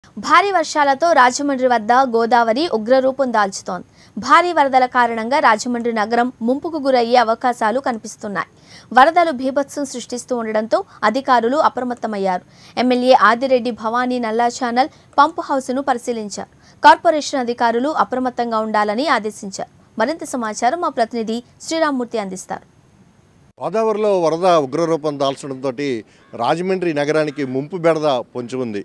భారీ వర్షాలతో రాజమండ్రి వద్ద గోదావరి ఉగ్రరూపం దాల్చుతోంది భారీ వరదల కారణంగా రాజమండ్రి నగరం ముంపుకు గురయ్యే అవకాశాలు కనిపిస్తున్నాయి వరదలు బీభత్సం సృష్టిస్తూ ఉండడంతో అధికారులు అప్రమత్తమయ్యారు ఎమ్మెల్యే ఆదిరెడ్డి భవానీ నల్లా ఛానల్ పంపు హౌస్ను పరిశీలించారు కార్పొరేషన్ అధికారులు అప్రమత్తంగా ఉండాలని ఆదేశించారు మరింత సమాచారం మా ప్రతినిధి శ్రీరామ్మూర్తి అందిస్తారు గోదావరిలో వరద ఉగ్రరూపం దాల్చడంతో రాజమండ్రి నగరానికి ముంపు బెడద పొంచి ఉంది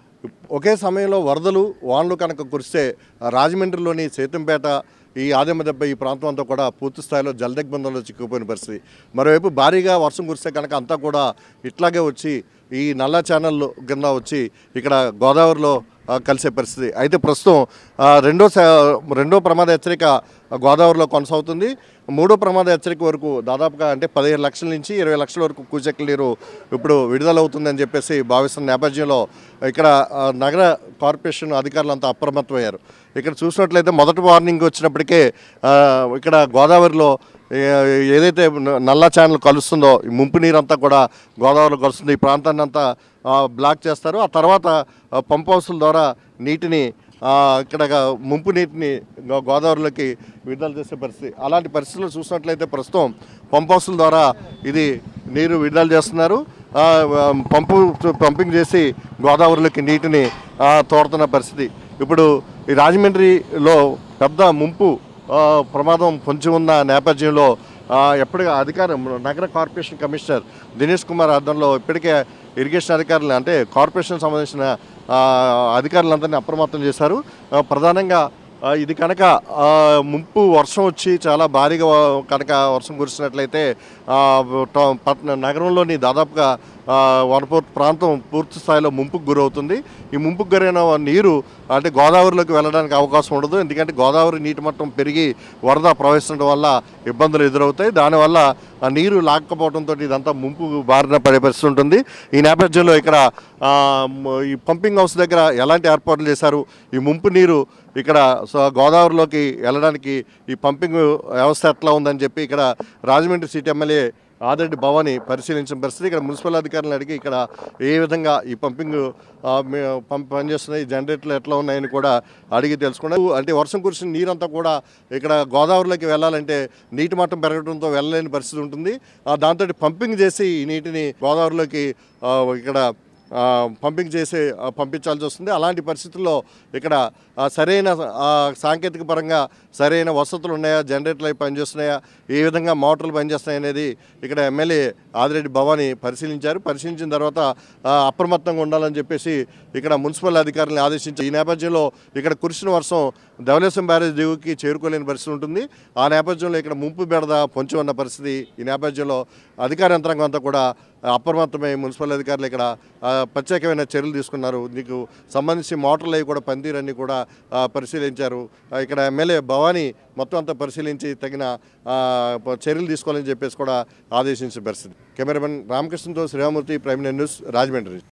ఒకే సమయంలో వరదలు వానలు కనుక కురిస్తే రాజమండ్రిలోని సేతంపేట ఈ ఆదిమదెబ్బ ఈ ప్రాంతం అంతా కూడా పూర్తి స్థాయిలో జలదిగ్బంధంలో చిక్కుపోయిన పరిస్థితి మరోవైపు భారీగా వర్షం కురిస్తే కనుక అంతా కూడా ఇట్లాగే వచ్చి ఈ నల్ల ఛానల్ కింద వచ్చి ఇక్కడ గోదావరిలో ఆ, కలిసే పరిస్థితి అయితే ప్రస్తుతం ఆ, రెండో స- రెండో ప్రమాద హెచ్చరిక గోదావరిలో కొనసాగుతుంది మూడో ప్రమాద హెచ్చరిక వరకు దాదాపుగా అంటే పదిహేను లక్షల నుంచి ఇరవై లక్షల వరకు కూచెక్కల నీరు ఇప్పుడు విడుదలవుతుందని చెప్పేసి భావిస్తున్న నేపథ్యంలో ఇక్కడ ఆ, నగర కార్పొరేషన్ అధికారులంతా అప్రమత్తమయ్యారు ఇక్కడ చూసినట్లయితే మొదటి వార్నింగ్ వచ్చినప్పటికే ఆ, ఇక్కడ గోదావరిలో ఏ- ఏదైతే న- నల్ల ఛానల్ కలుస్తుందో ఈ ముంపు నీరంతా కూడా గోదావరిలో కలుస్తుంది ఈ ప్రాంతాన్ని అంతా ఆ, బ్లాక్ చేస్తారు ఆ తర్వాత ఆ, పంప్ హౌస్ల ద్వారా నీటిని ఆ, ఇక్కడ ముంపు నీటిని గో- గోదావరిలోకి విడుదల చేసే పరిస్థితి అలాంటి పరిస్థితులు చూసినట్లయితే ప్రస్తుతం పంప్ హౌస్ల ద్వారా ఇది నీరు విడుదల చేస్తున్నారు ఆ, ఆ, పంపు పంపింగ్ చేసి గోదావరిలోకి నీటిని ఆ, తోడుతున్న పరిస్థితి ఇప్పుడు ఈ రాజమండ్రిలో పెద్ద ముంపు ఆ, ప్రమాదం పొంచి ఉన్న నేపథ్యంలో ఆ, ఎప్పటికీ అధికారం నగర కార్పొరేషన్ కమిషనర్ దినేష్ కుమార్ ఆధ్వర్యంలో ఇప్పటికే ఇరిగేషన్ అధికారులు అంటే కార్పొరేషన్ సంబంధించిన ఆ, అధికారులందరినీ అప్రమత్తం చేశారు ఆ, ప్రధానంగా ఆ, ఇది కనుక ఆ, ముంపు వర్షం వచ్చి చాలా భారీగా వ- కనుక వర్షం కురిసినట్లయితే ఆ, ట- పట్న నగరంలోని దాదాపుగా ఆ, వనపూర్ ప్రాంతం పూర్తి స్థాయిలో ముంపుకు గురవుతుంది ఈ ముంపుకు గురైన నీరు అంటే గోదావరిలోకి వెళ్ళడానికి అవకాశం ఉండదు ఎందుకంటే గోదావరి నీటి మట్టం పెరిగి వరద ప్రవహించడం వల్ల ఇబ్బందులు ఎదురవుతాయి దానివల్ల ఆ నీరు లాక్కపోవడంతో ఇదంతా ముంపు బారిన పడే పరిస్థితి ఉంటుంది ఈ నేపథ్యంలో ఇక్కడ ఆ, మ- ఈ పంపింగ్ హౌస్ దగ్గర ఎలాంటి ఏర్పాట్లు చేశారు ఈ ముంపు నీరు ఇక్కడ సో గోదావరిలోకి వెళ్ళడానికి ఈ పంపింగ్ వ్యవస్థ ఎట్లా ఉందని చెప్పి ఇక్కడ రాజమండ్రి సీట్ ఎమ్మెల్యే ఆదిరెడ్డి భవాని పరిశీలించిన పరిస్థితి ఇక్కడ మున్సిపల్ అధికారులను అడిగి ఇక్కడ ఏ విధంగా ఈ పంపింగ్ ఆ, మే- పంప్ పనిచేస్తున్నాయి ఈ జనరేటర్లు ఎట్లా ఉన్నాయని కూడా అడిగి తెలుసుకున్నారు అంటే వర్షం కురిసిన నీరంతా కూడా ఇక్కడ గోదావరిలోకి వెళ్ళాలంటే నీటి మట్టం పెరగడంతో వెళ్ళలేని పరిస్థితి ఉంటుంది ఆ, దాంతో పంపింగ్ చేసి ఈ నీటిని గోదావరిలోకి ఆ, ఇక్కడ ఆ, పంపింగ్ చేసి ఆ, పంపించాల్సి వస్తుంది అలాంటి పరిస్థితుల్లో ఇక్కడ ఆ, సరైన ఆ, సాంకేతిక పరంగా సరైన వసతులు ఉన్నాయా జనరేటర్లు అవి పనిచేస్తున్నాయా ఏ విధంగా మోటార్లు పనిచేస్తున్నాయి అనేది ఇక్కడ ఎమ్మెల్యే ఆదిరెడ్డి భవాని పరిశీలించారు పరిశీలించిన తర్వాత ఆ, అప్రమత్తంగా ఉండాలని చెప్పేసి ఇక్కడ మున్సిపల్ అధికారులను ఆదేశించారు ఈ నేపథ్యంలో ఇక్కడ కురిసిన వర్షం ధవలేశం బ్యారేజ్ దిగుకి చేరుకోలేని పరిస్థితి ఉంటుంది ఆ నేపథ్యంలో ఇక్కడ ముంపు బెడద పొంచి ఉన్న పరిస్థితి ఈ నేపథ్యంలో అధికార యంత్రాంగం అంతా కూడా అప్రమత్తమై మున్సిపల్ అధికారులు ఇక్కడ ఆ, ప్రత్యేకమైన చర్యలు తీసుకున్నారు దీనికి సంబంధించి మోటార్లు అవి కూడా పనితీరన్నీ కూడా ఆ, పరిశీలించారు ఆ, ఇక్కడ ఎమ్మెల్యే భవానీ మొత్తం అంతా పరిశీలించి తగిన ఆ, ప- చర్యలు తీసుకోవాలని చెప్పేసి కూడా ఆదేశించిన పరిస్థితి కెమెరామెన్ రామకృష్ణతో శ్రీరామూర్తి ప్రైమ్ న్యూస్ రాజమండ్రి